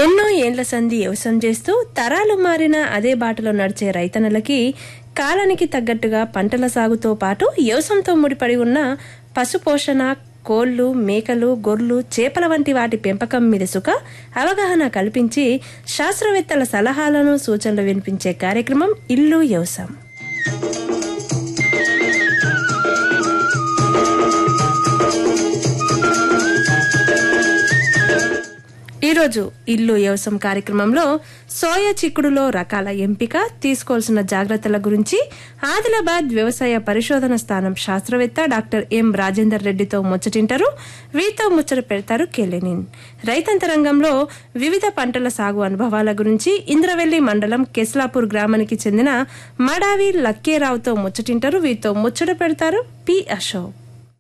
ఎన్నో ఏండ్ల సంధి వ్యవసాయం చేస్తూ తరాలు మారిన అదే బాటలో నడిచే రైతన్నలకి కాలానికి తగ్గట్టుగా పంటల సాగుతో పాటు వ్యవసాయంతో ముడిపడి ఉన్న పశుపోషణ కోళ్లు మేకలు గొర్రెలు చేపల వంటి వాటి పెంపకం మీద సుఖ అవగాహన కల్పించి శాస్త్రవేత్తల సలహాలను సూచనలు వినిపించే కార్యక్రమం ఇల్లు వ్యవసాయం ఈరోజు ఇల్లు వ్యవసాయం కార్యక్రమంలో సోయా చిక్కుడులో రకాల ఎంపిక తీసుకోవాల్సిన జాగ్రత్తల గురించి ఆదిలాబాద్ వ్యవసాయ పరిశోధన స్థానం శాస్త్రవేత్త డాక్టర్ ఎం రాజేందర్ రెడ్డితో ముచ్చటింటారు వీరితో ముచ్చట పెడతారు కెలెనిన్ రైతాంతరంగంలో వివిధ పంటల సాగు అనుభవాల గురించి ఇంద్రవెల్లి మండలం కెస్లాపూర్ గ్రామానికి చెందిన మడావి లక్కేరావుతో ముచ్చటింటారు వీరితో ముచ్చట పెడతారు పి అశోక్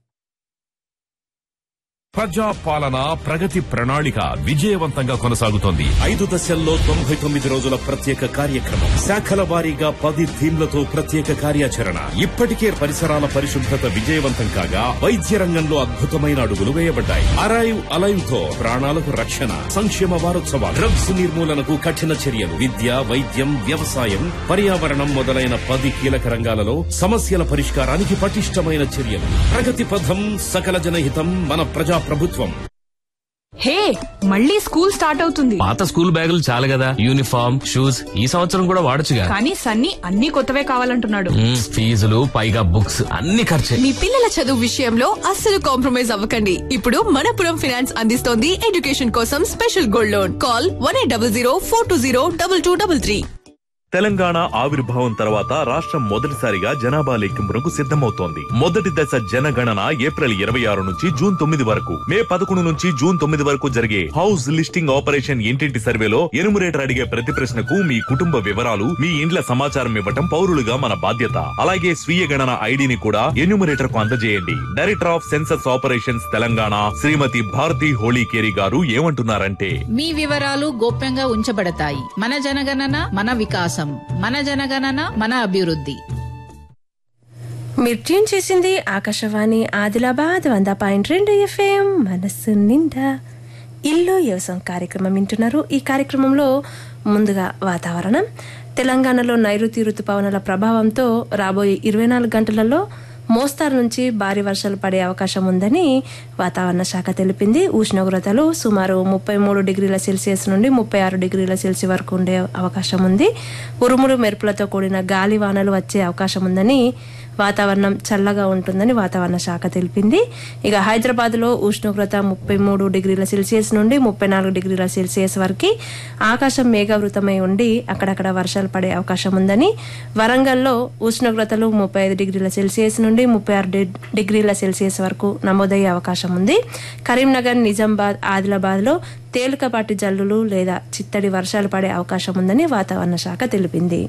ప్రజా పాలన ప్రగతి ప్రణాళిక విజయవంతంగా కొనసాగుతోంది ఐదు దశల్లో తొంభై తొమ్మిది రోజుల ప్రత్యేక కార్యక్రమం శాఖల వారీగా పది థీమ్లతో ప్రత్యేక కార్యాచరణ ఇప్పటికే పరిసరాల పరిశుభ్రత విజయవంతం కాగా వైద్య రంగంలో అద్భుతమైన అడుగులు వేయబడ్డాయి అరైవ్ అలైవ్ తో ప్రాణాలకు రక్షణ సంక్షేమ వారోత్సవాలు డ్రగ్స్ నిర్మూలనకు కఠిన చర్యలు విద్య వైద్యం వ్యవసాయం పర్యావరణం మొదలైన పది కీలక రంగాలలో సమస్యల పరిష్కారానికి పటిష్టమైన చర్యలు ప్రగతి పథం సకల జనహితం మన ప్రజా ప్రభుత్వం హే మళ్ళీ స్కూల్ స్టార్ట్ అవుతుంది పాత స్కూల్ బ్యాగులు చాలు కదా యూనిఫామ్ షూస్ ఈ సంవత్సరం కూడా వాడొచ్చుగా కానీ సన్నీ అన్ని కొత్తవే కావాలంటున్నాడు మ్మ్, ఫీజులు పైగా బుక్స్ అన్ని ఖర్చే మీ పిల్లల చదువు విషయంలో అస్సలు కాంప్రమైజ్ అవ్వకండి ఇప్పుడు మనపురం ఫైనాన్స్ అందిస్తోంది ఎడ్యుకేషన్ కోసం special gold loan call one eight double zero four two zero double two double three Telangana ఆవిర్భావం తర్వాత రాష్ట్రం మొదటిసారిగా జనాభా లెక్కింపునకు సిద్ధమవుతోంది మొదటి దశ జనగణన ఏప్రిల్ ఇరవై ఆరు నుంచి జూన్ తొమ్మిది వరకు మే పదకొండు నుంచి జూన్ తొమ్మిది వరకు జరిగే హౌస్ లిస్టింగ్ ఆపరేషన్ ఇంటింటి సర్వేలో ఎనుమరేటర్ అడిగే ప్రతి ప్రశ్నకు మీ కుటుంబ వివరాలు మీ ఇండ్ల సమాచారం ఇవ్వటం పౌరులుగా మన బాధ్యత అలాగే స్వీయ గణన ఐడిని కూడా ఎన్యూమరేటర్ కు అందజేయండి director of census operations Telangana Shrimati Bharati Holikeri garu ఏమంటున్నారంటే మీ వివరాలు గోప్యంగా ఉంచబడతాయి మన జనగణన మన వికాసం మన జనగణన మన అభివృద్ధి మీరు ట్యూన్ చేసింది ఆకాశవాణి ఆదిలాబాద్ వంద పాయింట్ రెండు ఎఫ్ఎం మనస్సు నిండా ఇల్లు వ్యవసాయం కార్యక్రమం వింటున్నారు ఈ కార్యక్రమంలో ముందుగా వాతావరణం తెలంగాణలో నైరుతి రుతుపవనాల ప్రభావంతో రాబోయే ఇరవై నాలుగు గంటలలో మోస్తారు నుంచి భారీ వర్షాలు పడే అవకాశం ఉందని వాతావరణ శాఖ తెలిపింది ఉష్ణోగ్రతలు సుమారు ముప్పై మూడు డిగ్రీల సెల్సియస్ నుండి ముప్పై ఆరు డిగ్రీల సెల్సియస్ వరకు ఉండే అవకాశం ఉంది ఉరుములు మెరుపులతో కూడిన గాలి వానలు వచ్చే అవకాశం ఉందని వాతావరణం చల్లగా ఉంటుందని వాతావరణ శాఖ తెలిపింది ఇక హైదరాబాద్లో ఉష్ణోగ్రత ముప్పై మూడు డిగ్రీల సెల్సియస్ నుండి ముప్పై నాలుగు డిగ్రీల సెల్సియస్ వరకు ఆకాశం మేఘావృతమై ఉండి అక్కడక్కడ వర్షాలు పడే అవకాశం ఉందని వరంగల్లో ఉష్ణోగ్రతలు ముప్పై ఐదు డిగ్రీల సెల్సియస్ నుండి ముప్పై ఆరు డి- డిగ్రీల సెల్సియస్ వరకు నమోదయ్యే అవకాశం ఉంది కరీంనగర్ నిజామాబాద్ ఆదిలాబాద్లో తేలికపాటి జల్లులు లేదా చిత్తడి వర్షాలు పడే అవకాశం ఉందని వాతావరణ శాఖ తెలిపింది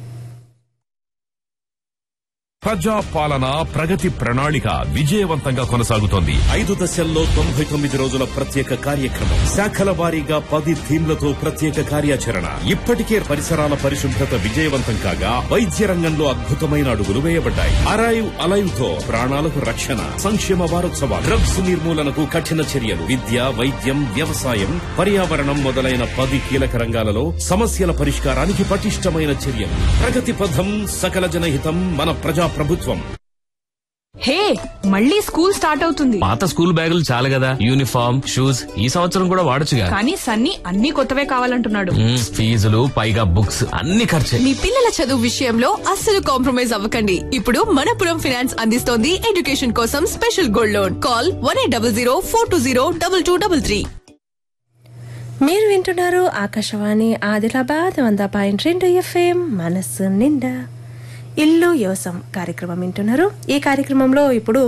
ప్రజా పాలన ప్రగతి ప్రణాళిక విజయవంతంగా కొనసాగుతోంది ఐదు దశల్లో తొంభై తొమ్మిది రోజుల ప్రత్యేక కార్యక్రమం శాఖల వారీగా పది థీమ్లతో ప్రత్యేక కార్యాచరణ ఇప్పటికే పరిసరాల పరిశుభ్రత విజయవంతం కాగా వైద్య రంగంలో అద్భుతమైన అడుగులు వేయబడ్డాయి అరైవ్ అలైవ్ తో ప్రాణాలకు రక్షణ సంక్షేమ వారోత్సవాలు డ్రగ్స్ నిర్మూలనకు కఠిన చర్యలు విద్య వైద్యం వ్యవసాయం పర్యావరణం మొదలైన పది కీలక రంగాలలో సమస్యల పరిష్కారానికి పటిష్టమైన చర్యలు ప్రగతి పథం సకల జనహితం మన ప్రజా ప్రభుత్వం హే మళ్ళీ స్కూల్ స్టార్ట్ అవుతుంది పాత స్కూల్ బ్యాగులు చాలు కదా యూనిఫామ్ షూస్ ఈ సంవత్సరం కూడా వాడొచ్చుగా కానీ సన్నీ అన్ని కొత్తవే కావాలంటున్నాడు మ్మ్, ఫీజులు పైగా బుక్స్ అన్ని ఖర్చే మీ పిల్లల చదువు విషయంలో అస్సలు కాంప్రమైజ్ అవ్వకండి ఇప్పుడు మనపురం ఫైనాన్స్ అందిస్తోంది ఎడ్యుకేషన్ కోసం special gold loan call one eight double zero four two zero double two double three మీరు వింటున్నారు ఆకాశవాణి ఆదిలాబాద్ వంద పాయింట్ రెండు ఎఫ్ఎం మనస్సు నిండా ఇల్లు యోసం కార్యక్రమం వింటున్నారు ఈ కార్యక్రమంలో ఇప్పుడు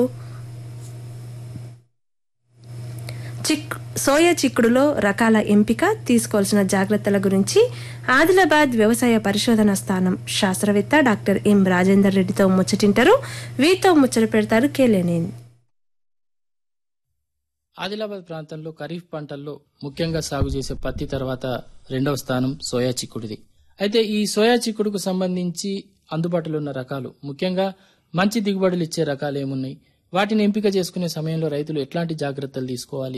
చిక్ సోయా చిక్కుడులో రకాల ఎంపిక తీసుకోవాల్సిన జాగ్రత్తల గురించి ఆదిలాబాద్ వ్యవసాయ పరిశోధన స్థానం శాస్త్రవేత్త డాక్టర్ ఎం రాజేందర్ రెడ్డితో ముచ్చటింటారు వీరితో ముచ్చట పెడతారు కేలేనేని ఆదిలాబాద్ ప్రాంతంలో ఖరీఫ్ పంటల్లో ముఖ్యంగా సాగు చేసే పత్తి తర్వాత రెండవ స్థానం సోయా చిక్కుడుది అయితే ఈ సోయా చిక్కుడుకు సంబంధించి అందుబాటులో ఉన్న రకాలు ముఖ్యంగా మంచి దిగుబడులు ఇచ్చే రకాలు ఏమున్నాయి వాటిని ఎంపిక చేసుకునే సమయంలో రైతులు ఎట్లాంటి జాగ్రత్తలు తీసుకోవాలి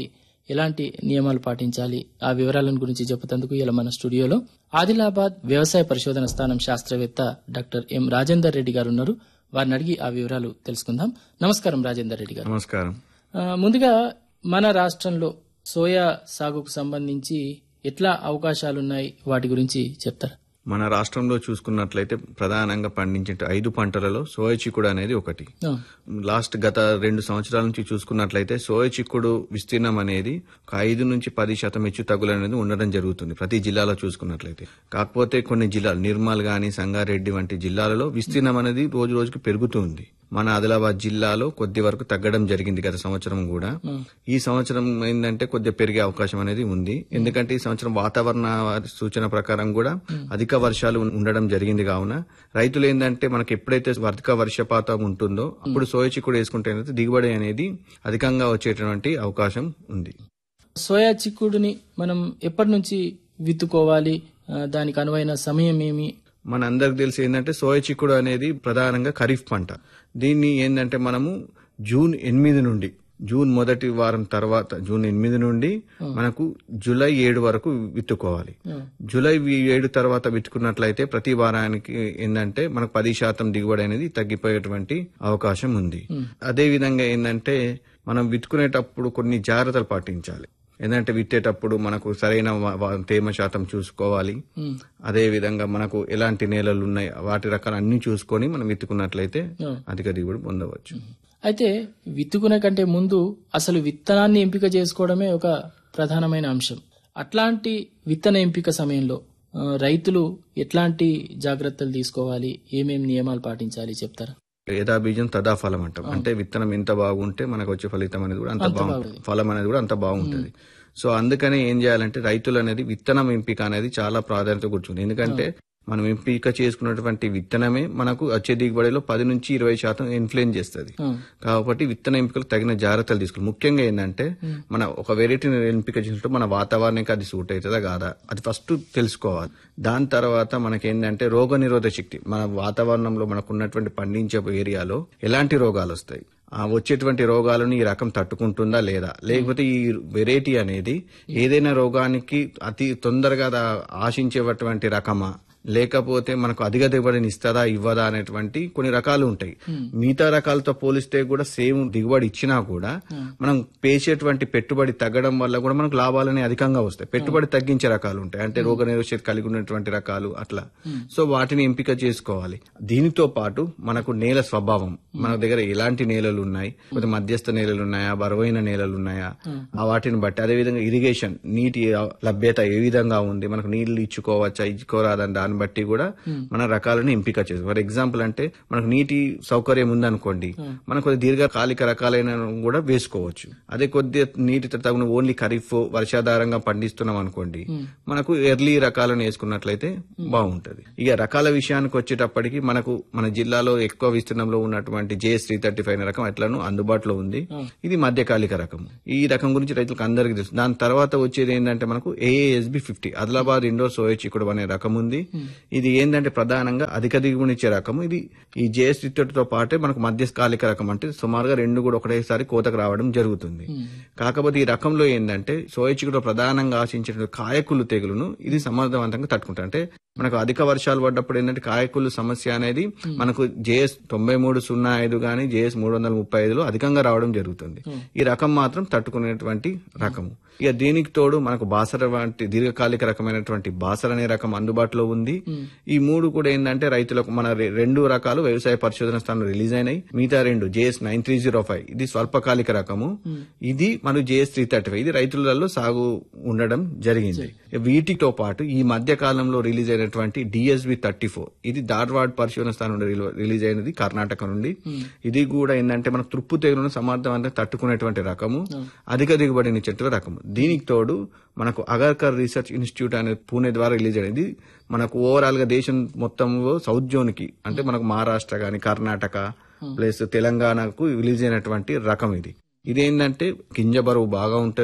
ఎలాంటి నియమాలు పాటించాలి ఆ వివరాలను గురించి చెప్పుతందుకు ఇలా మన స్టూడియోలో ఆదిలాబాద్ వ్యవసాయ పరిశోధన స్థానం శాస్త్రవేత్త డాక్టర్ ఎం రాజేందర్ రెడ్డి గారు ఉన్నారు వారిని అడిగి ఆ వివరాలు తెలుసుకుందాం నమస్కారం రాజేందర్ రెడ్డి గారు నమస్కారం ఆ, ముందుగా మన రాష్ట్రంలో సోయా సాగుకు సంబంధించి ఎట్లా అవకాశాలున్నాయి వాటి గురించి చెప్తారా మన రాష్ట్రంలో చూసుకున్నట్లయితే ప్రధానంగా పండించే ఐదు పంటలలో సోయ చిక్కుడు అనేది ఒకటి ఆ, లాస్ట్ గత రెండు సంవత్సరాల నుంచి చూసుకున్నట్లయితే సోయ చిక్కుడు విస్తీర్ణం అనేది ఒక ఐదు నుంచి పది శాతం హెచ్చు తగ్గులు అనేది ఉండడం జరుగుతుంది ప్రతి జిల్లాలో చూసుకున్నట్లయితే కాకపోతే కొన్ని జిల్లాలు నిర్మల్ గాని సంగారెడ్డి వంటి జిల్లాలలో విస్తీర్ణం అనేది రోజు రోజుకి పెరుగుతుంది మన ఆదిలాబాద్ జిల్లాలో కొద్ది వరకు తగ్గడం జరిగింది గత సంవత్సరం కూడా ఈ సంవత్సరం ఏంటంటే కొద్దిగా పెరిగే అవకాశం అనేది ఉంది ఎందుకంటే ఈ సంవత్సరం వాతావరణ సూచన ప్రకారం కూడా అధిక వర్షాలు ఉండడం జరిగింది కావున రైతులు ఏంటంటే మనకి ఎప్పుడైతే అధిక వర్షపాతం ఉంటుందో అప్పుడు సోయ చిక్కుడు వేసుకుంటే ఏంటంటే దిగుబడి అనేది అధికంగా వచ్చేటువంటి అవకాశం ఉంది సోయా చిక్కుడుని మనం ఎప్పటి నుంచి విత్తుకోవాలి ఆ, దానికి అనువైన సమయం ఏమి మన అందరికి తెలిసి ఏంటంటే సోయ చిక్కుడు అనేది ప్రధానంగా ఖరీఫ్ పంట దీన్ని ఏంటంటే మనము జూన్ ఎనిమిది నుండి జూన్ మొదటి వారం తర్వాత జూన్ ఎనిమిది నుండి మనకు జూలై ఏడు వరకు విత్తుకోవాలి జూలై వి- ఏడు తర్వాత విత్తుకున్నట్లయితే ప్రతి వారానికి ఏంటంటే మనకు పది శాతం దిగుబడి అనేది తగ్గిపోయేటువంటి అవకాశం ఉంది అదే విధంగా ఏంటంటే మనం విత్తుకునేటప్పుడు కొన్ని జాగ్రత్తలు పాటించాలి ఏంటంటే విత్తేటప్పుడు మనకు సరైన వా- వా- తేమ శాతం చూసుకోవాలి అదే విధంగా మనకు ఎలాంటి నేలలు ఉన్నాయి వాటి రకాలు అన్ని చూసుకొని మనం విత్తుకున్నట్లయితే అధిక దిగుబడి పొందవచ్చు అయితే విత్తుకునే కంటే ముందు అసలు విత్తనాన్ని ఎంపిక చేసుకోవడమే ఒక ప్రధానమైన అంశం అట్లాంటి విత్తన ఎంపిక సమయంలో ఆ, రైతులు ఎట్లాంటి జాగ్రత్తలు తీసుకోవాలి ఏమేం నియమాలు పాటించాలి చెప్తారా యథా బీజం తదా ఫలం అంటాం అంటే విత్తనం ఎంత బాగుంటే మనకు వచ్చే ఫలితం అనేది కూడా అంత అంత బాగుంటుంది బాగుంటుంది. ఫలం అనేది కూడా అంత బాగుంటుంది సో అందుకని ఏం చేయాలంటే రైతులు అనేది విత్తనం ఎంపిక అనేది చాలా ప్రాధాన్యత కూర్చుంది ఎందుకంటే మనం ఎంపిక చేసుకున్నటువంటి విత్తనమే మనకు వచ్చే దిగుబడిలో పది నుంచి ఇరవై శాతం ఇన్ఫ్లుయెన్స్ చేస్తుంది కాబట్టి విత్తన ఎంపికలు తగిన జాగ్రత్తలు తీసుకోవాలి ముఖ్యంగా ఏంటంటే మన ఒక వెరైటీని ఎంపిక చేసినప్పుడు మన వాతావరణానికి అది సూట్ అవుతుందా కాదా అది ఫస్ట్ తెలుసుకోవాలి దాని తర్వాత మనకేంటంటే రోగ నిరోధక శక్తి మన వాతావరణంలో మనకు ఉన్నటువంటి పండించే ఏరియాలో ఎలాంటి రోగాలు వస్తాయి ఆ వచ్చేటువంటి రోగాలను ఈ రకం తట్టుకుంటుందా లేదా లేకపోతే ఈ వెరైటీ అనేది ఏదైనా రోగానికి అతి తొందరగా దా- ఆశించేటువంటి రకమా లేకపోతే మనకు అధిక దిగుబడిని ఇస్తుందా ఇవ్వదా అనేటువంటి కొన్ని రకాలు ఉంటాయి మిగతా రకాలతో పోలిస్తే కూడా సేమ్ దిగుబడి ఇచ్చినా కూడా మనం పేసేటువంటి పెట్టుబడి తగ్గడం వల్ల కూడా మనకు లాభాలని అధికంగా వస్తాయి పెట్టుబడి తగ్గించే రకాలు ఉంటాయి అంటే రోగ నిరోధక కలిగి ఉన్నటువంటి రకాలు అట్లా సో వాటిని ఎంపిక చేసుకోవాలి దీనితో పాటు మనకు నేల స్వభావం మన దగ్గర ఎలాంటి నేలలు ఉన్నాయి కొంచెం మధ్యస్థ నేలలు ఉన్నాయా బరువైన నేలలు ఉన్నాయా ఆ వాటిని బట్టి అదే విధంగా ఇరిగేషన్ నీటి లభ్యత ఏ విధంగా ఉంది మనకు నీళ్లు ఇచ్చుకోవచ్చా ఇచ్చుకోరాదని దాన్ని బట్టి కూడా మన రకాలను ఎంపిక చేసుకోవాలి ఫర్ ఎగ్జాంపుల్ అంటే మనకు నీటి సౌకర్యం ఉందనుకోండి మనం కొద్ది దీర్ఘకాలిక రకాలైన కూడా వేసుకోవచ్చు అదే కొద్ది నీటి తగిన ఓన్లీ ఖరీఫ్ వర్షాధారంగా పండిస్తున్నాం అనుకోండి మనకు ఎర్లీ రకాలను వేసుకున్నట్లయితే బాగుంటది ఇక రకాల విషయానికి వచ్చేటప్పటికి మనకు మన జిల్లాలో ఎక్కువ విస్తీర్ణంలో ఉన్నటువంటి జేఎస్ త్రీ థర్టీ ఫైవ్ రకం ఎట్లను అందుబాటులో ఉంది ఇది మధ్యకాలిక రకం ఈ రకం గురించి రైతులకు అందరికీ తెలుసు దాని తర్వాత వచ్చేది ఏంటంటే మనకు AASB fifty Adilabad Indore soya చిక్కుడు అనే రకం ఉంది ఇది ఏంటంటే ప్రధానంగా అధిక దిగుబడినిచ్చే రకం ఇది ఈ జేఎస్ తో పాటే మనకు మధ్యకాలిక రకం అంటే సుమారుగా రెండు కూడా ఒకటేసారి కోతకు రావడం జరుగుతుంది కాకపోతే ఈ రకంలో ఏంటంటే సోయా చిక్కుడు ప్రధానంగా ఆశించిన కాయకులు తెగులును ఇది సమర్థవంతంగా తట్టుకుంటారు అంటే మనకు అధిక వర్షాలు పడ్డప్పుడు ఏంటంటే కాయకులు సమస్య అనేది మనకు జేఎస్ తొంభై మూడు సున్నా ఐదు గానీ జేఎస్ మూడు వందల ముప్పై ఐదులో అధికంగా రావడం జరుగుతుంది ఈ రకం మాత్రం తట్టుకునేటువంటి రకము ఇక దీనికి తోడు మనకు బాసర వంటి దీర్ఘకాలిక రకమైనటువంటి బాసర అనే రకం అందుబాటులో ఉంది ఈ మూడు కూడా ఏంటంటే రైతులకు మన రె- రెండు రకాలు వ్యవసాయ పరిశోధన స్థానం రిలీజ్ అయినాయి మిగతా రెండు JS nine three zero five ఇది స్వల్పకాలిక రకము ఇది మన జేఎస్ త్రీ థర్టీ ఫైవ్ ఇది రైతులలో సాగు ఉండడం జరిగింది వీటితో పాటు ఈ మధ్య కాలంలో రిలీజ్ అయినటువంటి డిఎస్బి థర్టీ ఫోర్ ఇది ధార్వాడ్ పరిశోధన స్థానం నుండి రిల- రిలీజ్ అయినది కర్ణాటక నుండి ఇది కూడా ఏంటంటే మన తుప్పు తెగులను సమర్థవంతంగా తట్టుకునేటువంటి రకము అధిక దిగుబడినిచ్చేటువంటి రకము దీనికి తోడు మనకు అగర్కర్ రీసెర్చ్ ఇన్స్టిట్యూట్ అనే పూణే ద్వారా రిలీజ్ అయింది మనకు ఓవరాల్ గా దేశం మొత్తంలో సౌత్ జోన్ కి అంటే మనకు మహారాష్ట్ర గాని కర్ణాటక ప్లస్ తెలంగాణకు రిలీజ్ అయినటువంటి రకం ఇది ఇదేంటంటే గింజ బరువు బాగా ఉంటది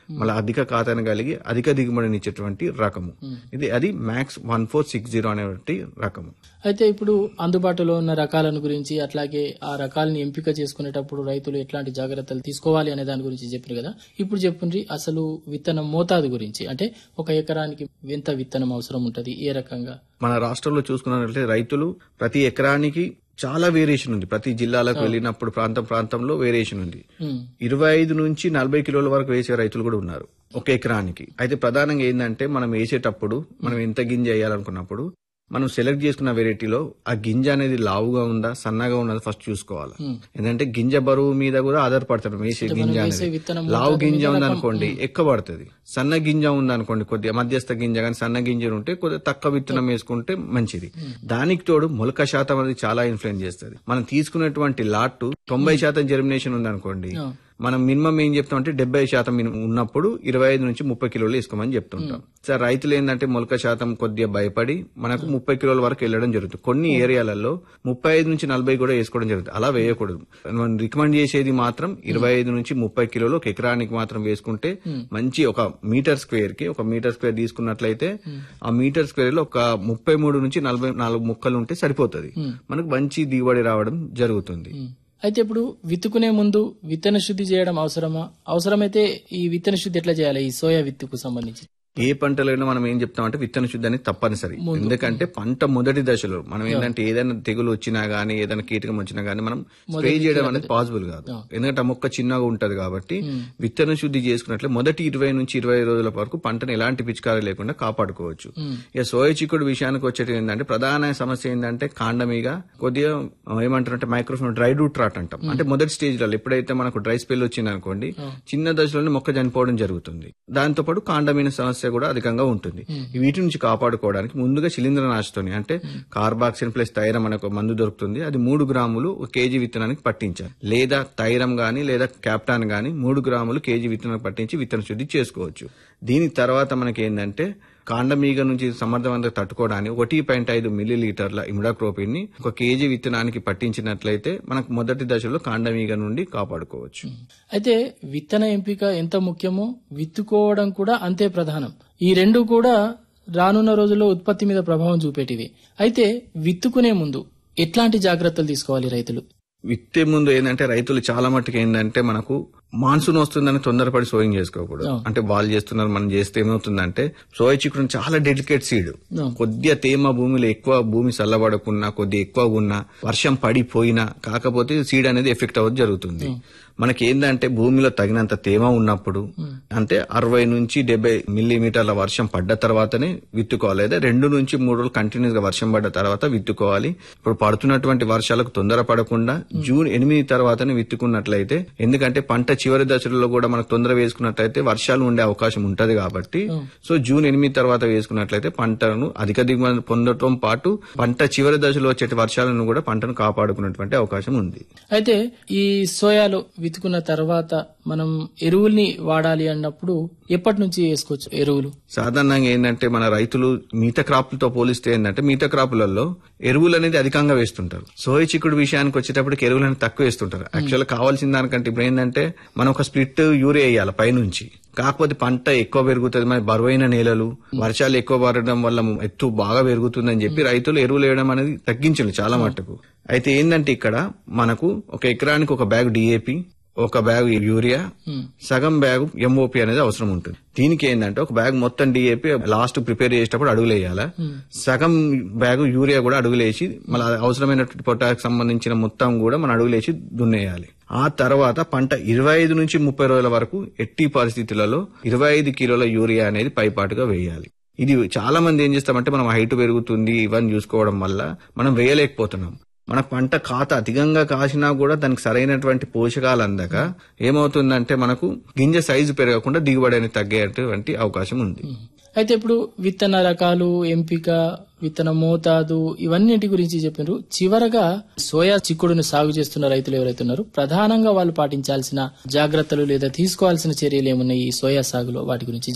మళ్ళీ అధిక ఖాతాను కలిగి అధిక దిగుబడినిచ్చేటువంటి రకము ఇది అది max one four six zero అనేటువంటి రకము అయితే ఇప్పుడు అందుబాటులో ఉన్న రకాలను గురించి అట్లాగే ఆ రకాలను ఎంపిక చేసుకునేటప్పుడు రైతులు ఎట్లాంటి జాగ్రత్తలు తీసుకోవాలి అనే దాని గురించి చెప్పారు కదా ఇప్పుడు చెప్పుండ్రి అసలు విత్తనం మోతాదు గురించి అంటే ఒక ఎకరానికి ఎంత విత్తనం అవసరం ఉంటది ఏ రకంగా మన రాష్ట్రంలో చూసుకున్నట్లయితే రైతులు ప్రతి ఎకరానికి చాలా వేరియేషన్ ఉంది ప్రతి జిల్లాలకు వెళ్ళినప్పుడు ప్రాంతం ప్రాంతంలో వేరియేషన్ ఉంది ఉమ్, ఇరవై ఐదు నుంచి నలభై కిలోల వరకు వేసే రైతులు కూడా ఉన్నారు ఒక ఎకరానికి అయితే ప్రధానంగా ఏంటంటే మనం వేసేటప్పుడు మనం ఎంత గింజ వేయాలనుకున్నప్పుడు మనం సెలెక్ట్ చేసుకున్న వెరైటీలో ఆ గింజ అనేది లావుగా ఉందా సన్నగా ఉన్నదా ఫస్ట్ చూసుకోవాలి ఎందుకంటే గింజ బరువు మీద కూడా ఆధారపడతాడు వేసే గింజ వేసే అనేది విత్తనం లావు మోతాదు గింజ మీద రకం, ఉందనుకోండి ఎక్కువ పడుతుంది సన్న గింజ ఉందనుకోండి కొద్దిగా మధ్యస్థ గింజ కానీ సన్న గింజలు ఉంటే కొద్దిగా తక్కువ విత్తనం వేసుకుంటే మంచిది దానికి తోడు మొలక శాతం అనేది చాలా ఇన్ఫ్లుయెన్స్ చేస్తుంది మనం తీసుకున్నటువంటి లాట్ తొంభై శాతం జెర్మినేషన్ ఉందనుకోండి మనం మినిమం ఏం చెప్తాం అంటే డెబ్బై శాతం మినిమం ఉన్నప్పుడు ఇరవై ఐదు నుంచి ముప్పై కిలోలు వేసుకోమని చెప్తుంటాం సార్ రైతులు ఏంటంటే మొలక శాతం కొద్దిగా భయపడి మనకు ముప్పై కిలోల వరకు వెళ్ళడం జరుగుతుంది కొన్ని ఏరియాలలో ముప్పై ఐదు నుంచి నలభై కూడా వేసుకోవడం జరుగుతుంది అలా వేయకూడదు మనం రికమెండ్ చేసేది మాత్రం ఇరవై ఐదు నుంచి ముప్పై కిలోలు ఒక ఎకరానికి మాత్రం వేసుకుంటే మంచి ఒక మీటర్ స్క్వేర్ కి ఒక మీటర్ స్క్వేర్ తీసుకున్నట్లయితే ఆ మీటర్ స్క్వేర్ లో ఒక ముప్పై మూడు నుంచి నలభై నాలుగు ముక్కలు ఉంటే సరిపోతుంది మనకు మంచి దిగుబడి రావడం జరుగుతుంది అయితే ఇప్పుడు విత్తుకునే ముందు విత్తన శుద్ధి చేయడం అవసరమా అవసరమైతే ఈ విత్తన శుద్ధి ఎట్లా చేయాలి ఈ సోయా విత్తుకు సంబంధించి ఏ పంటలైనా మనం ఏం చెప్తామంటే విత్తన శుద్ధి అనేది తప్పనిసరి ఎందుకంటే పంట మొదటి దశలో మనం ఏంటంటే ఏదైనా తెగులు వచ్చినా గానీ ఏదైనా కీటకం వచ్చినా గానీ మనం స్ప్రే చేయడం అనేది పాసిబుల్ కాదు ఎందుకంటే ఆ మొక్క చిన్నగా ఉంటది కాబట్టి విత్తన శుద్ధి చేసుకున్నట్లే మొదటి ఇరవై నుంచి ఇరవై రోజుల వరకు పంటను ఎలాంటి పిచికారీ లేకుండా కాపాడుకోవచ్చు ఇక సోయ చిక్కుడు విషయానికి వచ్చేది ఏంటంటే ప్రధాన సమస్య ఏంటంటే కాండమీగా కొద్దిగా ఏమంటారంటే మైక్రోఫోన్ డ్రై రూట్ రాట్ అంటాం అంటే మొదటి స్టేజ్ లో ఎప్పుడైతే మనకు డ్రై స్పెల్ వచ్చింది అనుకోండి చిన్న దశలోనే మొక్క చనిపోవడం జరుగుతుంది దాంతో పాటు కాండమైన సమస్య కూడా అధికంగా ఉంటుంది వీటి నుంచి కాపాడుకోవడానికి ముందుగా శిలీంద్రనాశతోని అంటే కార్బాక్సిన్ ప్లస్ తైరం అనే ఒక మందు దొరుకుతుంది అది మూడు గ్రాములు ఒక కేజీ విత్తనానికి పట్టించాలి లేదా తైరం గాని లేదా క్యాప్టాన్ గాని మూడు గ్రాములు కేజీ విత్తనానికి పట్టించి విత్తన శుద్ధి చేసుకోవచ్చు దీని తర్వాత మనకి ఏంటంటే కాండమీగ నుంచి సమర్థవంతంగా తట్టుకోవడానికి ఒకటి పాయింట్ ఐదు మిల్లీ లీటర్ల ఇమిడాక్రోపిన్ ని ఒక కేజీ విత్తనానికి పట్టించినట్లయితే మనకు మొదటి దశలో కాండమీగ నుండి కాపాడుకోవచ్చు అయితే విత్తన ఎంపిక ఎంత ముఖ్యమో విత్తుకోవడం కూడా అంతే ప్రధానం ఈ రెండు కూడా రానున్న రోజుల్లో ఉత్పత్తి మీద ప్రభావం చూపేటివి అయితే విత్తుకునే ముందు ఎట్లాంటి జాగ్రత్తలు తీసుకోవాలి రైతులు విత్తే ముందు ఏంటంటే రైతులు చాలా మట్టుకు ఏంటంటే మనకు మాన్సూన్ వస్తుందని తొందరపడి సోయింగ్ చేసుకోకూడదు అంటే వాళ్ళు చేస్తున్నారు మనం చేస్తే ఏమవుతుందంటే సోయ చిక్కుడు చాలా డెలికేట్ సీడ్ కొద్దిగా తేమ భూమిలో ఎక్కువ భూమి చల్లబడకున్నా కొద్దిగా ఎక్కువ ఉన్నా వర్షం పడిపోయినా కాకపోతే సీడ్ అనేది ఎఫెక్ట్ అవ్వదు జరుగుతుంది మనకి ఏంటంటే భూమిలో తగినంత తేమ ఉన్నప్పుడు అంటే అరవై నుంచి డెబ్బై మిల్లీమీటర్ల వర్షం పడ్డ తర్వాతనే విత్తుకోవాలి లేదా రెండు నుంచి మూడు రోజులు కంటిన్యూస్ గా వర్షం పడ్డ తర్వాత విత్తుకోవాలి ఇప్పుడు పడుతున్నటువంటి వర్షాలకు తొందర పడకుండా జూన్ ఎనిమిది తర్వాతనే విత్తుకున్నట్లయితే ఎందుకంటే పంట చివరి దశలో కూడా మనకు తొందర వేసుకున్నట్లయితే వర్షాలు ఉండే అవకాశం ఉంటది కాబట్టి సో జూన్ ఎనిమిది తర్వాత వేసుకున్నట్లయితే పంటను అధిక దిగుమతి పొందటం పాటు పంట చివరి దశలో వచ్చే వర్షాలను కూడా పంటను కాపాడుకున్నటువంటి అవకాశం ఉంది అయితే ఈ సోయాలో విత్తుకున్న తర్వాత మనం ఎరువుల్ని వాడాలి అన్నప్పుడు ఎప్పటి నుంచి వేసుకోవచ్చు ఎరువులు సాధారణంగా ఏంటంటే మన రైతులు మిగతా క్రాపులతో పోలిస్తే ఏంటంటే మిగతా క్రాపులలో ఎరువులు అనేది అధికంగా వేస్తుంటారు సోయ చిక్కుడు విషయానికి వచ్చేటప్పటికి ఎరువులు అనేది తక్కువ వేస్తుంటారు యాక్చువల్ కావాల్సిన దానికంటే ఇప్పుడు ఏంటంటే మనం ఒక స్ప్లిట్ యూరియా వేయాలి పైనుంచి కాకపోతే పంట ఎక్కువ పెరుగుతుంది మరి బరువైన నేలలు వర్షాలు ఎక్కువ పడడం వల్ల ఎత్తు బాగా పెరుగుతుందని చెప్పి రైతులు ఎరువులు వేయడం అనేది తగ్గించారు చాలా మట్టుకు అయితే ఏంటంటే ఇక్కడ మనకు ఒక ఎకరానికి ఒక బ్యాగ్ డిఏపి ఒక బ్యాగ్ యూరియా సగం బ్యాగ్ ఎంఓపి అనేది అవసరం ఉంటుంది దీనికి ఏంటంటే ఒక బ్యాగ్ మొత్తం డిఏపి లాస్ట్ ప్రిపేర్ చేసేటప్పుడు అడుగులేయాలా సగం బ్యాగ్ యూరియా కూడా అడుగులేసి మళ్ళీ అవసరమైనటువంటి పొటాకు సంబంధించిన మొత్తం కూడా మనం అడుగులేసి దున్నేయాలి ఆ తర్వాత పంట ఇరవై ఐదు నుంచి ముప్పై రోజుల వరకు ఎట్టి పరిస్థితులలో ఇరవై ఐదు కిలోల యూరియా అనేది పైపాటుగా వేయాలి ఇది చాలా మంది ఏం చేస్తామంటే మనం హైట్ పెరుగుతుంది ఇవన్నీ చూసుకోవడం వల్ల మనం వేయలేకపోతున్నాం మన పంట ఖాత అధికంగా కాసినా కూడా దానికి సరైనటువంటి పోషకాలు అందక ఏమవుతుందంటే మనకు గింజ సైజు పెరగకుండా దిగుబడి అనేది తగ్గేటువంటి అవకాశం ఉంది అయితే ఇప్పుడు విత్తన రకాలు ఎంపిక విత్తన మోతాదు ఇవన్నింటి గురించి చెప్పినారు చివరగా సోయా చిక్కుడును సాగు చేస్తున్న రైతులు ఎవరైతే ఉన్నారో ప్రధానంగా వాళ్ళు పాటించాల్సిన జాగ్రత్తలు లేదా తీసుకోవాల్సిన చర్యలు ఏమున్నాయి ఈ సోయా సాగులో వాటి గురించి చెప్పండి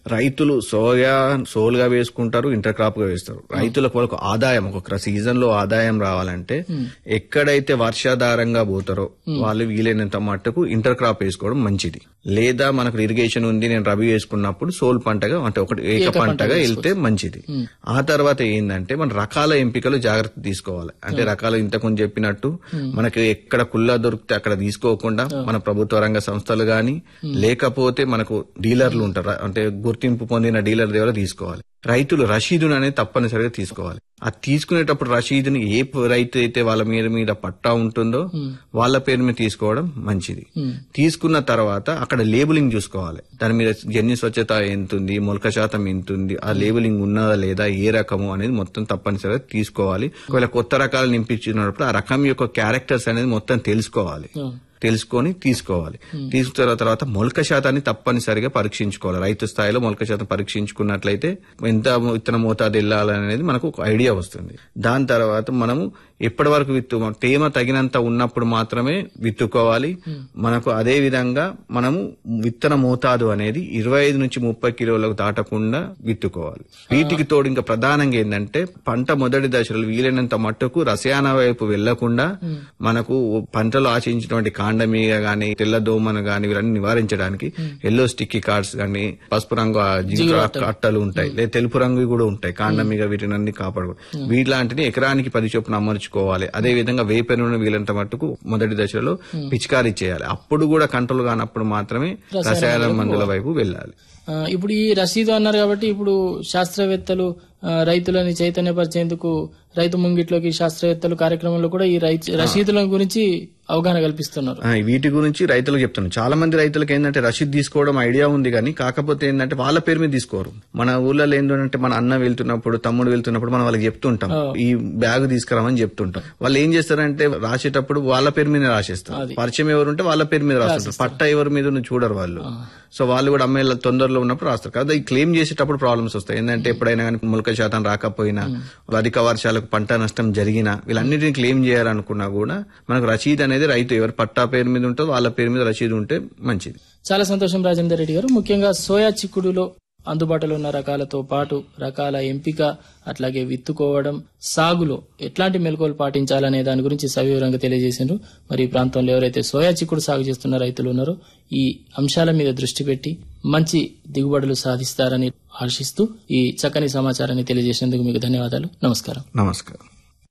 రైతులు సోయా సోల్ గా వేసుకుంటారు ఇంటర్ క్రాప్ గా వేస్తారు రైతులకు వాళ్ళకు ఆదాయం ఒక సీజన్ లో ఆదాయం రావాలంటే ఎక్కడైతే వర్షాధారంగా పోతారో వాళ్ళు వీలైనంత మట్టుకు ఇంటర్ క్రాప్ వేసుకోవడం మంచిది లేదా మనకు ఇరిగేషన్ ఉంది నేను రబీ వేసుకున్నప్పుడు సోల్ పంటగా అంటే ఒకటి ఏక పంటగా వెళ్తే మంచిది ఆ తర్వాత ఏంటంటే మన రకాల ఎంపికలు జాగ్రత్త తీసుకోవాలి అంటే రకాలు ఇంతకుముందు చెప్పినట్టు మనకి ఎక్కడ కుల్లా దొరికితే అక్కడ తీసుకోకుండా మన ప్రభుత్వ రంగ సంస్థలు గాని లేకపోతే మనకు డీలర్లు ఉంటారు అంటే గుర్తింపు పొందిన డీలర్ దగ్గర తీసుకోవాలి రైతులు రషీదును అనేది తప్పనిసరిగా తీసుకోవాలి అది తీసుకునేటప్పుడు రషీదుని ఏ ప- రైతు అయితే వాళ్ళ మీద మీద పట్టా ఉంటుందో వాళ్ళ పేరు మీద తీసుకోవడం మంచిది తీసుకున్న తర్వాత అక్కడ లేబులింగ్ చూసుకోవాలి దాని మీద జన్యు స్వచ్ఛత ఎంతుంది మొలక శాతం ఎంతుంది ఆ లేబులింగ్ ఉన్నదా లేదా ఏ రకము అనేది మొత్తం తప్పనిసరిగా తీసుకోవాలి ఒకవేళ కొత్త రకాలు నింపించినప్పుడు ఆ రకం యొక్క క్యారెక్టర్స్ అనేది మొత్తం తెలుసుకోవాలి తెలుసుకొని తీసుకోవాలి తీసుకున్న తర్వాత మొలక శాతాన్ని తప్పనిసరిగా పరీక్షించుకోవాలి రైతు స్థాయిలో మొలక శాతం పరీక్షించుకున్నట్లయితే ఎంత విత్తన మోతాదు వెళ్ళాలనేది మనకు ఒక ఐడియా వస్తుంది దాని తర్వాత మనము ఎప్పటి వరకు విత్తు తేమ తగినంత ఉన్నప్పుడు మాత్రమే విత్తుకోవాలి మనకు అదే విధంగా మనము విత్తన మోతాదు అనేది ఇరవై ఐదు నుంచి ముప్పై కిలోలకు దాటకుండా విత్తుకోవాలి వీటికి తోడు ఇంకా ప్రధానంగా ఏంటంటే పంట మొదటి దశలో వీలైనంత మట్టుకు రసాయన వైపు వెళ్లకుండా మనకు పంటలో ఆశించినటువంటి కాండమీగ గాని తెల్ల దోమను గాని వీళ్ళని నివారించడానికి ఎల్లో స్టిక్కీ కార్డ్స్ గాని పసుపు రంగు ఆ జింక అట్టలు ఉంటాయి లేదా తెలుపు రంగు కూడా ఉంటాయి కాండమీగ వీటిని అన్ని కాపాడు వీటిలాంటిని ఎకరానికి పది చొప్పున అమర్చుకోవాలి అదే విధంగా వేప నూనె వీలంత మట్టుకు మొదటి దశలో పిచికారీ చేయాలి అప్పుడు కూడా కంట్రోల్ కానప్పుడు మాత్రమే రసాయన మందుల వైపు వెళ్ళాలి ఆ, ఇప్పుడు ఈ రసీదు అన్నారు కాబట్టి ఇప్పుడు శాస్త్రవేత్తలు ఆ, రైతులని చైతన్యపరిచేందుకు రైతు ముంగిట్లోకి శాస్త్రవేత్తలు కార్యక్రమంలో కూడా ఈ రైతు రసీదుల గురించి అవగాహన కల్పిస్తున్నారు ఆ, వీటి గురించి రైతులకు చెప్తున్నాను చాలా మంది రైతులకు ఏంటంటే రసీద్ తీసుకోవడం ఐడియా ఉంది కానీ కాకపోతే ఏంటంటే వాళ్ళ పేరు మీద తీసుకోరు మన ఊళ్ళలో ఏంటంటే మన అన్న వెళ్తున్నప్పుడు తమ్ముడు వెళ్తున్నప్పుడు మనం వాళ్ళకి చెప్తుంటాం ఈ బ్యాగ్ తీసుకురామని చెప్తుంటాం వాళ్ళు ఏం చేస్తారంటే రాసేటప్పుడు వాళ్ళ పేరు మీద రాసేస్తారు పరిచయం ఎవరు ఉంటే వాళ్ళ పేరు మీద రాస్తుంటారు పట్ట ఎవరి మీద ఉన్న చూడరు వాళ్ళు సో వాళ్ళు కూడా అమ్మాయిల తొందరలో ఉన్నప్పుడు రాస్తారు కదా ఈ క్లెయిమ్ చేసేటప్పుడు ప్రాబ్లమ్స్ వస్తాయి ఏంటంటే ఎప్పుడైనా కానీ మొలక శాతం రాకపోయినా అధిక వర్షాలకు పంట నష్టం జరిగినా వీళ్ళన్నిటిని క్లెయిమ్ చేయాలనుకున్నా కూడా మనకు రసీద్ అనేది రైతు ఎవరు పట్టా పేరు మీద ఉంటుందో వాళ్ళ పేరు మీద రసీదు ఉంటే మంచిది చాలా సంతోషం రాజేందర్ రెడ్డి గారు ముఖ్యంగా సోయా చిక్కుడులో అందుబాటులో ఉన్న రకాలతో పాటు రకాల ఎంపిక అట్లాగే విత్తుకోవడం సాగులో ఎట్లాంటి మెలకువలు పాటించాలనే దాని గురించి సవివరంగా తెలియజేసిండ్రు మరి ఈ ప్రాంతంలో ఎవరైతే సోయా చిక్కుడు సాగు చేస్తున్న రైతులు ఉన్నారో ఈ అంశాల మీద దృష్టి పెట్టి మంచి దిగుబడులు సాధిస్తారని ఆశిస్తూ ఈ చక్కని సమాచారాన్ని తెలియజేసినందుకు మీకు ధన్యవాదాలు నమస్కారం నమస్కారం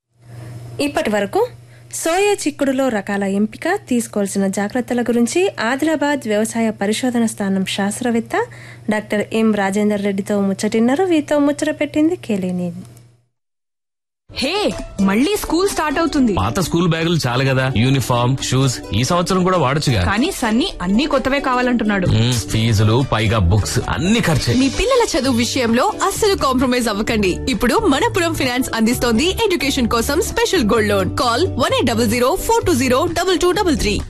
ఇప్పటి వరకు సోయా చిక్కుడులో రకాల ఎంపిక తీసుకోవాల్సిన జాగ్రత్తల గురించి ఆదిలాబాద్ వ్యవసాయ పరిశోధన స్థానం శాస్త్రవేత్త డాక్టర్ ఎం రాజేందర్ రెడ్డితో ముచ్చటిన్నారు వీరితో ముచ్చట పెట్టింది కేలేని హే మళ్ళీ స్కూల్ స్టార్ట్ అవుతుంది పాత స్కూల్ బ్యాగులు చాలు కదా యూనిఫామ్ షూస్ ఈ సంవత్సరం కూడా వాడొచ్చుగా కానీ సన్నీ అన్ని కొత్తవే కావాలంటున్నాడు మ్మ్, ఫీజులు పైగా బుక్స్ అన్ని ఖర్చే మీ పిల్లల చదువు విషయంలో అస్సలు కాంప్రమైజ్ అవ్వకండి ఇప్పుడు మనపురం ఫైనాన్స్ అందిస్తోంది ఎడ్యుకేషన్ కోసం special gold loan call one eight double zero four two zero double two double three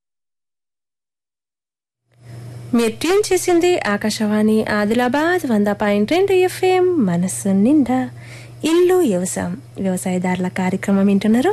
మీరు ట్యూన్ చేసింది ఆకాశవాణి ఆదిలాబాద్ వంద పాయింట్ రెండు ఎఫ్ఎం మనస్సు నిండా ఇల్లు వ్యవసాయం వ్యవసాయదారుల కార్యక్రమం వింటున్నారు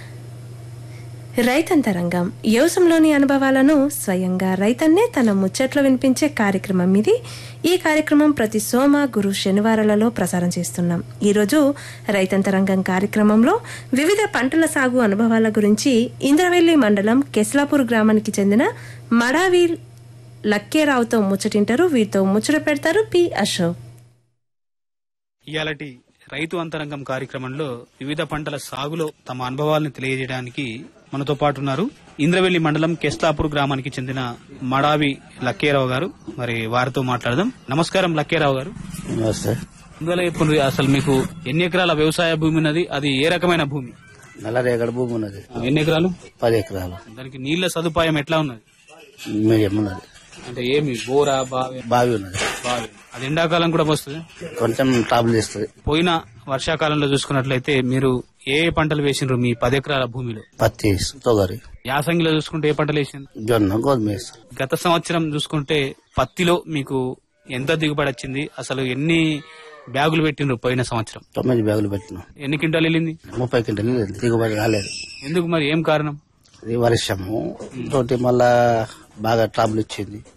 రైతంతరంగం వ్యవసాయంలోని అనుభవాలను స్వయంగా రైతన్నే తన ముచ్చట్లో వినిపించే కార్యక్రమం ఇది ఈ కార్యక్రమం ప్రతి సోమ గురు శనివారాలలో ప్రసారం చేస్తున్నాం ఈరోజు రైతంతరంగం కార్యక్రమంలో వివిధ పంటల సాగు అనుభవాల గురించి ఇంద్రవెల్లి మండలం కెస్లాపూర్ గ్రామానికి చెందిన మడావి లక్కేరావుతో ముచ్చటింటారు వీరితో ముచ్చట పెడతారు పి అశోక్ ఇయాలటి రైతు అంతరంగం కార్యక్రమంలో వివిధ పంటల సాగులో తమ అనుభవాలను తెలియజేయడానికి మనతో పాటు ఉన్నారు ఇంద్రవెల్లి మండలం కెస్తాపూర్ గ్రామానికి చెందిన మడావి లక్కేరావు గారు మరి వారితో మాట్లాడదాం నమస్కారం లక్కేరావు గారు నమస్తే ఇందువల్ల చెప్పుండ్రి అసలు మీకు ఎన్ని ఎకరాల వ్యవసాయ భూమి ఉన్నది అది ఏ రకమైన భూమి నల్ల రేగడి భూమి ఉన్నది ఎన్ని ఎకరాలు పది ఎకరాలు దానికి నీళ్ల సదుపాయం ఎట్లా ఉన్నది మీడియం ఉన్నది అంటే ఏమి బోరా బావి బావి ఉన్నది బావి అది ఎండాకాలం కూడా వస్తుంది కొంచెం ట్రాబుల్ ఇస్తుంది పోయిన వర్షాకాలంలో చూసుకున్నట్లయితే మీరు ఏ ఏ పంటలు వేసిండ్రు మీ పది ఎకరాల భూమిలో పత్తి తొగరి యాసంగిలో చూసుకుంటే ఏ పంటలు వేసిండ్రు జొన్న గోధుమ వేస్తారు గత సంవత్సరం చూసుకుంటే పత్తిలో మీకు ఎంత దిగుబడి వచ్చింది అసలు ఎన్ని బ్యాగులు పెట్టిండ్రు పోయిన సంవత్సరం తొమ్మిది బ్యాగులు పెట్టినాం ఎన్ని క్వింటాలు వెళ్ళింది ముప్పై క్వింటల్ వెళ్ళింది. దిగుబడి రాలేదు ఎందుకు మరి ఏం కారణం ఇది వర్షము తోటి మళ్ళా బాగా ట్రాబుల్ ఇచ్చింది ఉమ్.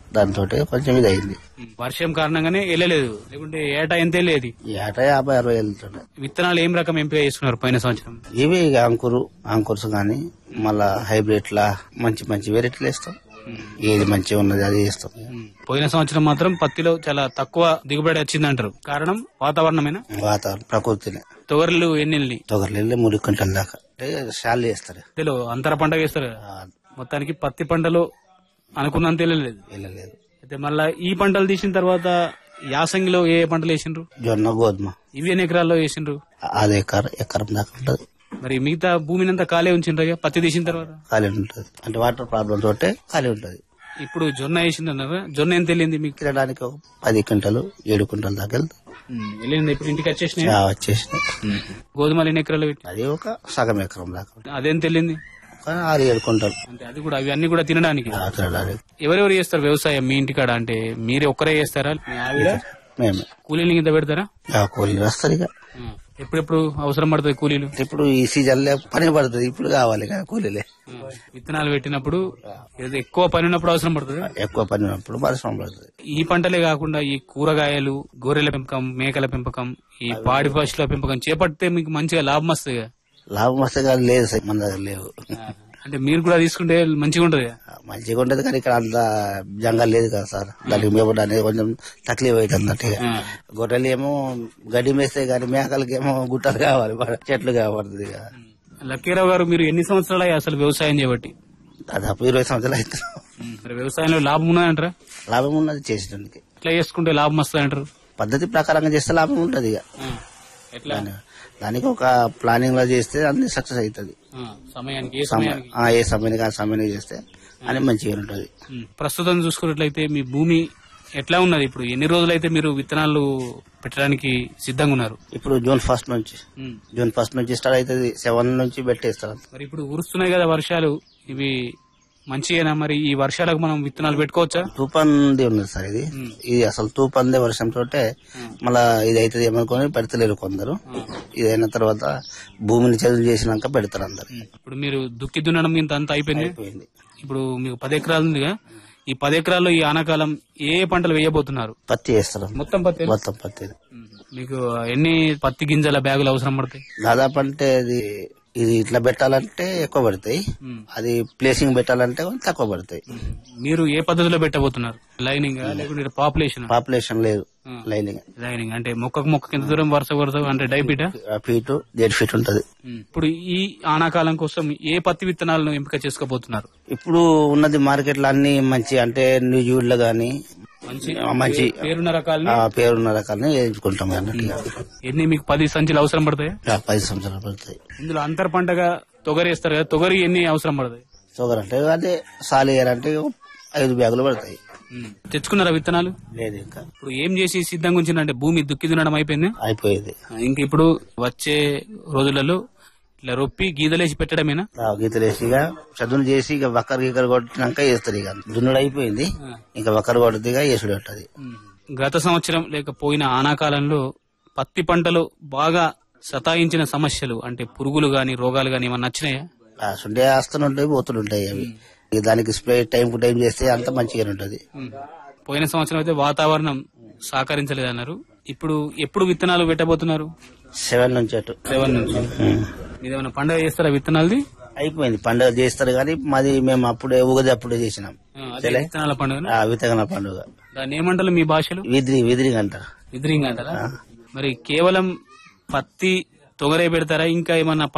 దాంతో కొంచెం ఇది అయింది వర్షం కారణంగానే వెళ్ళలేదు లేకుంటే ఏటా ఎంత వెళ్ళేది ఈ ఆట యాభై అరవై వెళ్తుండే విత్తనాలు ఏం రకం ఎంపిక చేసుకున్నారు పోయిన సంవత్సరం ఇవి ఇక అంకురు అంకుర్స్ కానీ మళ్ళా హైబ్రిడ్ లా మంచి మంచి వెరైటీలు వేస్తాం ఏది మంచిగా ఉన్నది అది వేస్తాం పోయిన సంవత్సరం మాత్రం పత్తిలో చాలా తక్కువ దిగుబడి వచ్చిందంటారు కారణం వాతావరణమేనా వాతావరణం ప్రకృతిని తొగర్లు ఎన్ని వెళ్ళి తొగర్లు వెళ్ళి మూడు క్వింటల్ దాకా అంటే షాల్ చేస్తారు తెలు అంతర పంట వేస్తారు కదా. మొత్తానికి పత్తి పంటలో అనుకున్నంత వెళ్ళలేదు వెళ్ళలేదు అయితే మళ్ళా ఈ పంటలు తీసిన తర్వాత యాసంగిలో ఏ పంటలు వేసిండ్రు జొన్న గోధుమ ఇవి ఎన్ని ఎకరాల్లో వేసిండ్రు అది ఎకరం ఎకరం దాకా ఉంటుంది మరి మిగతా భూమిని అంతా ఖాళీ ఉంచిండ్రు ఇక పత్తి తీసిన తర్వాత ఖాళీ ఉంటుంది అంటే వాటర్ ప్రాబ్లం తోటే ఖాళీ ఉంటుంది ఇప్పుడు జొన్న వేసిందన్నారా జొన్న ఎంత వెళ్ళింది మీకు తినడానికి ఒక పది క్వింటలు ఏడు క్వింటల్ దాకా వెళ్తుంది వెళ్ళింది ఇప్పుడు ఇంటికి వచ్చేసినాయి ఆ, వచ్చేసింది గోధుమలు ఎన్ని ఎకరాలు పెట్టి అది ఒక సగం ఎకరం దాకా ఉంటుంది. అదేంత వెళ్ళింది కానీ ఆరు ఏడు క్వింటల్ అంటే అది కూడా అవి అన్ని కూడా తినడానికి ఆ, తినడానికి ఎవరెవరు చేస్తారు వ్యవసాయం మీ ఇంటికాడ అంటే మీరు ఒక్కరే చేస్తారా మీ ఆవిడ మేమే కూలీలు ఇంత పెడతారా ఆ, కూలీలు వస్తారు ఇక ఎప్పుడెప్పుడు అవసరం పడుతుంది కూలీలు ఇప్పుడు ఈ సీజన్ లో పని పడుతుంది ఇప్పుడు కావాలి కదా కూలీలే విత్తనాలు పెట్టినప్పుడు ఏదో ఎక్కువ పని ఉన్నప్పుడు అవసరం పడుతుంది ఎక్కువ పని ఉన్నప్పుడు పరిశ్రమ పడుతుంది ఈ పంటలే కాకుండా ఈ కూరగాయలు గొర్రెల పెంపకం మేకల పెంపకం ఈ పాడి పశువుల పెంపకం చేపడితే మీకు మంచిగా లాభం వస్తుంది కదా. లాభం వస్తే కానీ లేదు సార్ మన దగ్గర లేవు అంటే మీరు కూడా తీసుకుంటే మంచిగా ఉంటది కదా. మంచిగా ఉంటది కానీ ఇక్కడ అంత జంగల్ లేదు కదా సార్ దానికి మేపడానికి కొంచెం తక్లీఫ్ అవుతుంది అన్నట్టుగా గొర్రెలు ఏమో గడ్డి మేస్తే కానీ మేకలకి ఏమో గుట్టలు కావాలి చెట్లు కావాలి ఇక. లక్కీరావు గారు మీరు ఎన్ని సంవత్సరాలు అసలు వ్యవసాయం చేయబట్టి దాదాపు ఇరవై సంవత్సరాలు అవుతుంది మరి వ్యవసాయంలో లాభం ఉన్నదంటారా లాభం ఉన్నది చేసేటానికి ఎట్లా చేసుకుంటే లాభం వస్తుంది అంటారు పద్ధతి ప్రకారంగా చేస్తే లాభం ఉంటది ఇక ఎట్లా దానికి ఒక ప్లానింగ్ లో చేస్తే అన్ని సక్సెస్ అవుతుంది ఆ, సమయానికి ఏ సమయానికి ఏ సమయానికి ఆ సమయానికి చేస్తే అని మంచిగా ఉంటది ఉమ్. ప్రస్తుతం చూసుకున్నట్లయితే మీ భూమి ఎట్లా ఉన్నది ఇప్పుడు ఎన్ని రోజులైతే మీరు విత్తనాలు పెట్టడానికి సిద్ధంగా ఉన్నారు ఇప్పుడు జూన్ ఫస్ట్ నుంచి ఉమ్. జూన్ ఫస్ట్ నుంచి స్టార్ట్ అవుతుంది సెవెన్ నుంచి పెట్టేస్తారు మరి ఇప్పుడు ఉరుస్తున్నాయి కదా వర్షాలు ఇవి మంచిగానా మరి ఈ వర్షాలకు మనం విత్తనాలు పెట్టుకోవచ్చా తూపంది ఉన్నది సార్ ఇది ఇది అసలు తూపందే వర్షం తోటే మళ్ళా ఇది అవుతుంది ఏమనుకొని పెడతలేరు కొందరు ఇది అయిన తర్వాత భూమిని చదువు చేసినాక పెడతారు అందరు ఇప్పుడు మీరు దుక్కి దున్నడం ఇంత అంతా అయిపోయింది ఇప్పుడు మీకు పది ఎకరాలు ఉందిగా ఈ పది ఎకరాల్లో ఈ ఆనాకాలం ఏ ఏ పంటలు వేయబోతున్నారు పత్తి వేస్తారు మొత్తం పత్తి మొత్తం పత్తి మీకు ఎన్ని పత్తి గింజల బ్యాగులు అవసరం పడతాయి దాదాపు అంటే ఇది ఇది ఇట్లా పెట్టాలంటే ఎక్కువ పడతాయి అది ప్లేసింగ్ పెట్టాలంటే కొంచెం తక్కువ పడతాయి మీరు ఏ పద్ధతిలో పెట్టబోతున్నారు లైనింగ్ లేకుంటే పాపులేషన్ పాపులేషన్ లేదు లైనింగ్ లైనింగ్ అంటే మొక్కకు మొక్కకి ఎంత దూరం వరుస వరుస అంటే డైపీటా ఫీట్ దేడ్ ఫీట్ ఉంటది ఇప్పుడు ఈ ఆనాకాలం కోసం ఏ పత్తి విత్తనాలను ఎంపిక చేసుకోబోతున్నారు ఇప్పుడు ఉన్నది మార్కెట్ లో అన్ని మంచి అంటే న్యూజివుడ్ లో గానీ మంచి ఆ, మంచి పేరున్న రకాలని ఆ, పేరున్న రకాలని ఎంచుకుంటాం అన్నట్టుగా ఎన్ని మీకు పది సంచులు అవసరం పడతాయి ఆ, పది సంవత్సరాలు పడతాయి ఇందులో అంతర్ పంటగా తొగరేస్తారు కదా తొగరి ఎన్ని అవసరం పడతాయి షుగర్ అంటే అదే సాలియర్ అంటే ఐదు బ్యాగులు పడతాయి తెచ్చుకున్నారా విత్తనాలు లేదు ఇంకా ఇప్పుడు ఏం చేసి సిద్ధంగా ఉంచిందంటే భూమి దుక్కి దున్నడం అయిపోయింది అయిపోయేది ఇంక ఇప్పుడు వచ్చే రోజులలో ఇట్లా రొప్పి గీదలేసి పెట్టడమేనా ఆ, గీతలేసి ఇక చదువులు చేసి ఇక వక్కరు గీకరు కొట్టినాక వేస్తారు ఇక దున్నుడు అయిపోయింది ఇంకా వక్కరు కొడితే ఇక వేసుడు ఉంటుంది గత సంవత్సరం లేక పోయిన ఆనాకాలంలో పత్తి పంటలు బాగా సతాయించిన సమస్యలు అంటే పురుగులు గాని రోగాలు గాని ఏమన్నా నచ్చినాయా సుండే వస్తుంటాయి పోతుంటాయి అవి ఇక దానికి స్ప్రే టైం టు టైం చేస్తే అంత మంచిగా ఉంటది పోయిన సంవత్సరం అయితే వాతావరణం సహకరించలేదన్నారు ఇప్పుడు ఎప్పుడు విత్తనాలు పెట్టబోతున్నారు సెవెన్ నుంచి అటు సెవెన్ నుంచి మీదేమైనా పండుగ చేస్తారా విత్తనాలది అయిపోయింది పండుగ చేస్తారు కానీ మాది మేము అప్పుడే ఉగది అప్పుడే చేసినాం ఆ, అదే విత్తనాల పండుగ ఆ, విత్తనాల పండుగ దాన్ని ఏమంటారు మీ భాషలో విదిరి విదిరి అంటారు విద్రింగ్ అంటారా మరి కేవలం పత్తి తొగరే పెడతారా ఇంకా ఏమన్నా